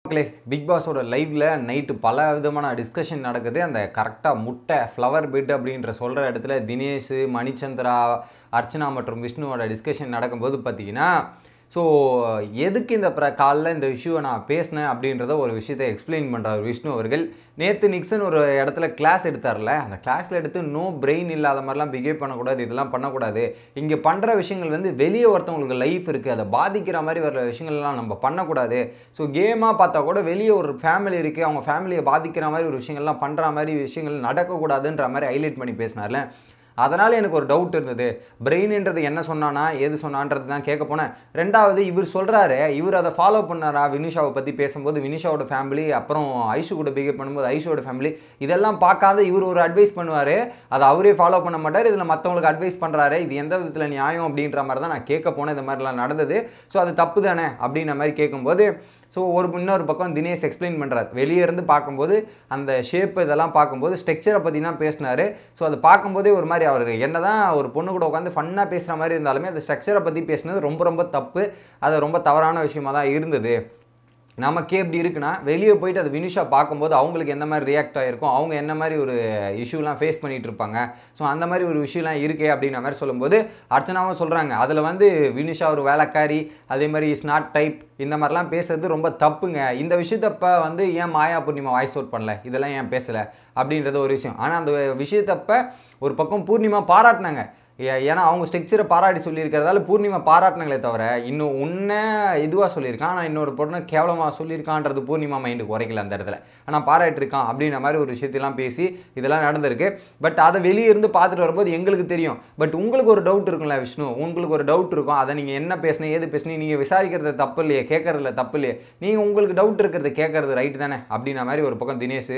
மக்களே பிக் பாஸோட லைவ்ல நைட்டு பல விதமான டிஸ்கஷன் நடக்குது அந்த கரெக்டாக முட்டை ஃப்ளவர் பெட் அப்படின்ற சொல்கிற இடத்துல தினேஷ் மணிச்சந்திரா அர்ச்சனா மற்றும் விஷ்ணுவோட டிஸ்கஷன் நடக்கும்போது பார்த்தீங்கன்னா ஸோ எதுக்கு இந்த ப்ர காலில் இந்த இஷ்யூவை நான் பேசினேன் அப்படின்றத ஒரு விஷயத்தை எக்ஸ்பிளைன் பண்ணுறாரு விஷ்ணு அவர்கள் நேற்று நிக்சன் ஒரு இடத்துல கிளாஸ் எடுத்தார்ல அந்த கிளாஸில் எடுத்து நோ பிரெயின் இல்லாத மாதிரிலாம் பிஹேவ் பண்ணக்கூடாது இதெல்லாம் பண்ணக்கூடாது இங்கே பண்ணுற விஷயங்கள் வந்து வெளியே ஒருத்தவங்களுக்கு லைஃப் இருக்குது அதை பாதிக்கிற மாதிரி வர விஷயங்கள்லாம் நம்ம பண்ணக்கூடாது ஸோ கேமாக பார்த்தா கூட வெளியே ஒரு ஃபேமிலி இருக்குது அவங்க ஃபேமிலியை பாதிக்கிற மாதிரி ஒரு விஷயங்கள்லாம் பண்ணுற மாதிரி விஷயங்கள் நடக்கக்கூடாதுன்ற மாதிரி ஹைலைட் பண்ணி பேசினார்ல அதனால் எனக்கு ஒரு டவுட் இருந்தது பிரெயின்ன்றது என்ன சொன்னானா எது சொன்னான்றது தான் கேட்க போனேன் ரெண்டாவது இவர் சொல்கிறாரு இவர் அதை ஃபாலோ பண்ணாரா வினிஷாவை பற்றி பேசும்போது வினிஷாவோட ஃபேமிலி அப்புறம் ஐஷு கூட பிஹேவ் பண்ணும்போது ஐஷுவோட ஃபேமிலி இதெல்லாம் பார்க்காத இவர் ஒரு அட்வைஸ் பண்ணுவார் அதை அவரே ஃபாலோ பண்ண மாட்டார் இதில் மற்றவங்களுக்கு அட்வைஸ் பண்ணுறாரு இது எந்த விதத்தில் நியாயம் அப்படின்ற மாதிரி தான் நான் கேட்க போனேன் இந்த மாதிரிலாம் நடந்தது ஸோ அது தப்பு தானே அப்படின்ற மாதிரி கேட்கும்போது ஸோ ஒரு இன்னொரு பக்கம் தினேஷ் எக்ஸ்பிளைன் பண்ணுறார் வெளியே இருந்து பார்க்கும்போது அந்த ஷேப் இதெல்லாம் பார்க்கும்போது ஸ்ட்ரக்சரை பற்றி தான் பேசினார் ஸோ அதை பார்க்கும்போதே ஒரு மாதிரி அவர் என்ன தான் ஒரு பொண்ணு கூட உட்காந்து ஃபன்னாக பேசுகிற மாதிரி இருந்தாலுமே அந்த ஸ்ட்ரக்சரை பற்றி பேசினது ரொம்ப ரொம்ப தப்பு அது ரொம்ப தவறான விஷயமா தான் இருந்தது நமக்கே எப்படி இருக்குன்னா வெளியே போயிட்டு அது வினிஷா பார்க்கும்போது அவங்களுக்கு எந்த மாதிரி ரியாக்ட் ஆகிருக்கும் அவங்க என்ன மாதிரி ஒரு இஷ்யூலாம் ஃபேஸ் பண்ணிகிட்டு இருப்பாங்க ஸோ அந்த மாதிரி ஒரு விஷயம்லாம் இருக்கே அப்படின்ற மாதிரி சொல்லும்போது அர்ச்சனாவும் சொல்கிறாங்க அதில் வந்து வினிஷா ஒரு வேலைக்காரி அதே மாதிரி இஸ் நாட் டைப் இந்த மாதிரிலாம் பேசுறது ரொம்ப தப்புங்க இந்த விஷயத்தப்ப வந்து ஏன் மாயா பூர்ணிமா வாய்ஸ் அவுட் பண்ணல இதெல்லாம் ஏன் பேசலை அப்படின்றது ஒரு விஷயம் ஆனால் அந்த விஷயத்தப்ப ஒரு பக்கம் பூர்ணிமா பாராட்டினாங்க ஏ- ஏன்னா அவங்க ஸ்ட்ரக்சரை பாராட்டி சொல்லியிருக்கிறதால பூர்ணிமா பாராட்டினாங்களே தவிர இன்னும் உன்னை இதுவாக சொல்லியிருக்கான் ஆனால் இன்னொரு பொண்ணு கேவலமாக சொல்லியிருக்கான்றது பூர்ணிமா மைண்டுக்கு குறைக்கல அந்த இடத்துல ஆனால் பாராட்டிருக்கான் அப்படின்ற மாதிரி ஒரு விஷயத்தெல்லாம் பேசி இதெல்லாம் நடந்திருக்கு பட் அதை வெளியே இருந்து பார்த்துட்டு வரும்போது எங்களுக்கு தெரியும் பட் உங்களுக்கு ஒரு டவுட் இருக்கும்ல விஷ்ணு உங்களுக்கு ஒரு டவுட் இருக்கும் அதை நீங்கள் என்ன பேசுனீங்க ஏது பேசுனீங்க நீங்கள் விசாரிக்கிறது தப்பு இல்லையே கேட்கறதுல தப்பு இல்லையே நீங்கள் உங்களுக்கு டவுட் இருக்கிறது கேட்கறது ரைட்டு தானே அப்படின்ற மாதிரி ஒரு பக்கம் தினேஷ்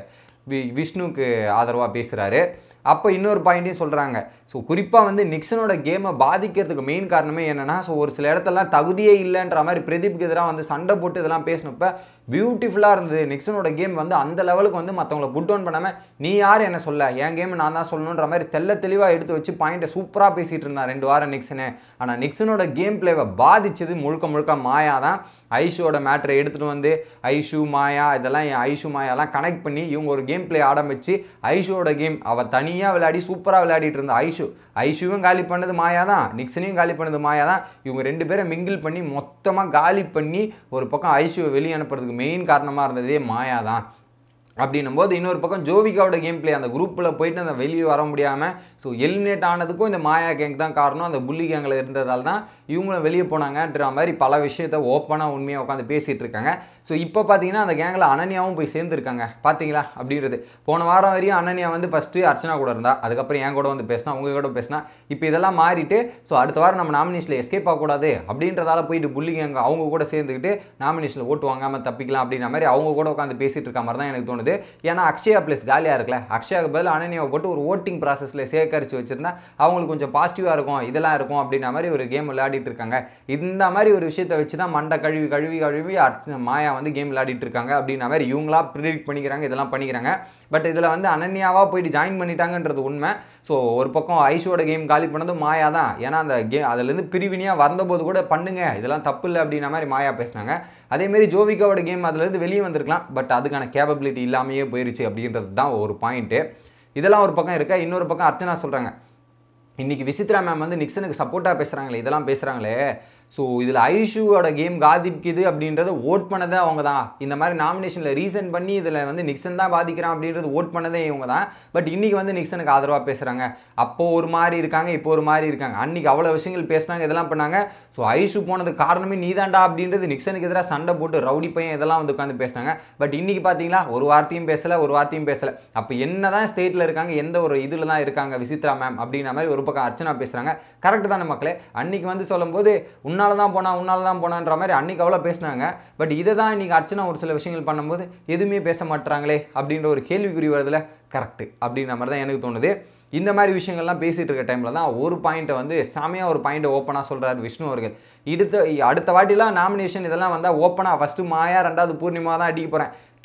வி- விஷ்ணுவுக்கு ஆதரவாக பேசுகிறாரு அப்போ இன்னொரு பாயிண்ட்டையும் சொல்கிறாங்க ஸோ குறிப்பாக வந்து நிக்சனோட கேமை பாதிக்கிறதுக்கு மெயின் காரணமே என்னென்னா ஸோ ஒரு சில இடத்துலலாம் தகுதியே இல்லைன்ற மாதிரி பிரதீப்க்கு எதிராக வந்து சண்டை போட்டு இதெல்லாம் பேசினப்ப பியூட்டிஃபுல்லாக இருந்தது நிக்சனோட கேம் வந்து அந்த லெவலுக்கு வந்து மற்றவங்களை புட் டவுன் பண்ணாமல் நீ யார் என்ன சொல்ல என் கேம் நான் தான் சொல்லணுன்ற மாதிரி தெள்ள தெளிவாக எடுத்து வச்சு பாயிண்ட்டை சூப்பராக பேசிகிட்டு இருந்தான் ரெண்டு வாரம் நிக்சனு ஆனால் நிக்சனோட கேம் பிளேவை பாதிச்சது முழுக்க முழுக்க மாயா தான் ஐஷுவோட மேட்ரை எடுத்துகிட்டு வந்து ஐஷு மாயா இதெல்லாம் என் ஐஷு மாயாலாம் கனெக்ட் பண்ணி இவங்க ஒரு கேம் பிளே ஆரம்பிச்சு ஐஷுவோட கேம் அவள் தனியாக விளையாடி சூப்பராக விளையாடிட்டு இருந்தா ஐஷு ஐஷுவும் காலி பண்ணது மாயா தான் நிக்சனையும் காலி பண்ணது மாயா தான் இவங்க ரெண்டு பேரை மிங்கிள் பண்ணி மொத்தமாக காலி பண்ணி ஒரு பக்கம் ஐஷுவை வெளியே அனுப்புறதுக்கு மெயின் காரணமாக இருந்ததே மாயா தான் அப்படின்னும் போது இன்னொரு பக்கம் ஜோவிகாவோட கேம் பிளே அந்த குரூப்பில் போயிட்டு அந்த வெளியே வர முடியாமல் ஸோ எலிமினேட் ஆனதுக்கும் இந்த மாயா கேங் தான் காரணம் அந்த புள்ளி கேங்கில் இருந்ததால் தான் இவங்களும் வெளியே போனாங்கன்ற மாதிரி பல விஷயத்த ஓப்பனாக உண்மையாக உட்காந்து பேசிகிட்டு இருக்காங்க ஸோ இப்போ பார்த்தீங்கன்னா அந்த கேங்கில் அனன்யாவும் போய் சேர்ந்துருக்காங்க பார்த்தீங்களா அப்படின்றது போன வாரம் வரையும் அனன்யா வந்து ஃபஸ்ட்டு அர்ச்சனா கூட இருந்தா அதுக்கப்புறம் என் கூட வந்து பேசினா உங்க கூட பேசினா இப்போ இதெல்லாம் மாறிட்டு ஸோ அடுத்த வாரம் நம்ம நாமினேஷனில் எஸ்கேப் ஆகக்கூடாது அப்படின்றதால போயிட்டு புள்ளி கேங்க அவங்க கூட சேர்ந்துக்கிட்டு நாமினேஷனில் ஓட்டு வாங்காமல் தப்பிக்கலாம் அப்படின்ற மாதிரி அவங்க கூட உட்காந்து பேசிட்டு இருக்க மாதிரி தான் எனக்கு தோணுது ஏன்னா அக்ஷயா பிளேஸ் காலியாக இருக்குல்ல அக்ஷயாவுக்கு பதில் அனன்யாவை போட்டு ஒரு ஓட்டிங் ப்ராசஸில் சேகரித்து வச்சிருந்தா அவங்களுக்கு கொஞ்சம் பாசிட்டிவாக இருக்கும் இதெல்லாம் இருக்கும் அப்படின்ற மாதிரி ஒரு கேம் விளையாடிட்டு இருக்காங்க இந்த மாதிரி ஒரு விஷயத்தை வச்சு தான் மண்டை கழுவி கழுவி கழுவி அர்ச்ச- மாயா வந்து கேம் விளையாடிட்டு இருக்காங்க அப்படின்ற மாதிரி இவங்களா ப்ரிடிக்ட் பண்ணிக்கிறாங்க இதெல்லாம் பண்ணிக்கிறாங்க பட் இதில் வந்து அனன்யாவாக போயிட்டு ஜாயின் பண்ணிட்டாங்கன்றது உண்மை ஸோ ஒரு பக்கம் ஐஷோட கேம் காலி பண்ணதும் மாயா தான் ஏன்னா அந்த கே அதுலேருந்து பிரிவினியாக வந்தபோது கூட பண்ணுங்க இதெல்லாம் தப்பு இல்லை அப்படின்ற மாதிரி மாயா பேசினாங்க அதேமாரி ஜோவிகாவோட கேம் அதுலேருந்து வெளியே வந்திருக்கலாம் பட் அதுக்கான கேப்பபிலிட்டி இல்லாமையே போயிருச்சு அப்படின்றது தான் ஒரு பாயிண்ட்டு இதெல்லாம் ஒரு பக்கம் இருக்க இன்னொரு பக்கம் அர்ச்சனா சொல்கிறாங்க இன்னைக்கு விசித்ரா மேம் வந்து நிக்சனுக்கு சப்போர்ட்டாக பேசுகிறாங்களே இதெல்லாம் பேசுகிறாங்களே ஸோ இதில் ஐஷுவோட கேம் பாதிக்குது அப்படின்றத ஓட் பண்ணதே அவங்க தான் இந்த மாதிரி நாமினேஷனில் ரீசன் பண்ணி இதில் வந்து நிக்சன் தான் பாதிக்கிறான் அப்படின்றது ஓட் பண்ணதே இவங்க தான் பட் இன்னைக்கு வந்து நிக்சனுக்கு ஆதரவாக பேசுகிறாங்க அப்போ ஒரு மாதிரி இருக்காங்க இப்போ ஒரு மாதிரி இருக்காங்க அன்னைக்கு அவ்வளோ விஷயங்கள் பேசுனாங்க இதெல்லாம் பண்ணாங்க ஸோ ஐஷு போனது காரணமே நீதாண்டா அப்படின்றது நிக்சனுக்கு எதிராக சண்டை போட்டு ரவுடி பையன் இதெல்லாம் வந்து உட்காந்து பேசினாங்க பட் இன்னைக்கு பார்த்தீங்களா ஒரு வார்த்தையும் பேசலை ஒரு வார்த்தையும் பேசலை அப்போ என்ன தான் ஸ்டேட்டில் இருக்காங்க எந்த ஒரு இதில் தான் இருக்காங்க விசித்ரா மேம் அப்படின்ற மாதிரி ஒரு பக்கம் அர்ச்சனா பேசுகிறாங்க கரெக்டு தானே மக்களே அன்னைக்கு வந்து சொல்லும்போது உன்னால தான் போனா உன்னால தான் போனான்ற மாதிரி அன்னைக்கு அவ்வளோ பேசினாங்க பட் இதை தான் இன்னைக்கு அர்ச்சனா ஒரு சில விஷயங்கள் பண்ணும்போது எதுவுமே பேச மாட்றாங்களே அப்படின்ற ஒரு கேள்விக்குறி வருதுல கரெக்டு அப்படின்ற மாதிரி தான் எனக்கு தோணுது இந்த மாதிரி விஷயங்கள்லாம் பேசிகிட்டு இருக்க டைமில் தான் ஒரு பாயிண்ட்டை வந்து செமையாக ஒரு பாயிண்ட்டை ஓப்பனாக சொல்கிறார் விஷ்ணு அவர்கள் அடுத்த அடுத்த வாட்டிலாம் நாமினேஷன் இதெல்லாம் வந்தால் ஓப்பனாக ஃபஸ்ட்டு மாயா ரெண்டாவது பூர்ணிமா தான் அடிக்க போகிறேன்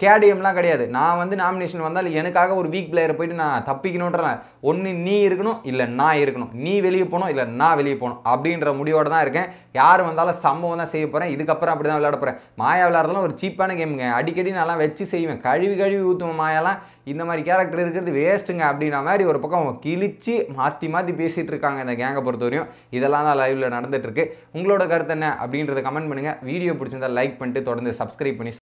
கேடிஎம்லாம் கிடையாது நான் வந்து நாமினேஷன் வந்தால் எனக்காக ஒரு வீக் பிளேயரை போயிட்டு நான் தப்பிக்கணுன்ற ஒன்று நீ இருக்கணும் இல்லை நான் இருக்கணும் நீ வெளியே போகணும் இல்லை நான் வெளியே போகணும் அப்படின்ற முடிவோட தான் இருக்கேன் யார் வந்தாலும் சம்பவம் தான் செய்ய போகிறேன் இதுக்கப்புறம் அப்படி தான் விளையாட போகிறேன் மாயா விளையாடுறதுலாம் ஒரு சீப்பான கேமுங்க அடிக்கடி நான்லாம் வச்சு செய்வேன் கழுவி கழுவி ஊற்றுவேன் மாயாலாம் இந்த மாதிரி கேரக்டர் இருக்கிறது வேஸ்ட்டுங்க அப்படின்ற மாதிரி ஒரு பக்கம் கிழிச்சு மாற்றி மாற்றி பேசிகிட்டு இருக்காங்க இந்த கேங்கை பொறுத்தவரையும் இதெல்லாம் தான் லைவில் நடந்துட்டு இருக்கு உங்களோட கருத்து என்ன அப்படின்றத கமெண்ட் பண்ணுங்கள் வீடியோ பிடிச்சிருந்தா லைக் பண்ணிட்டு தொடர்ந்து சப்ஸ்கிரைப் பண்ணி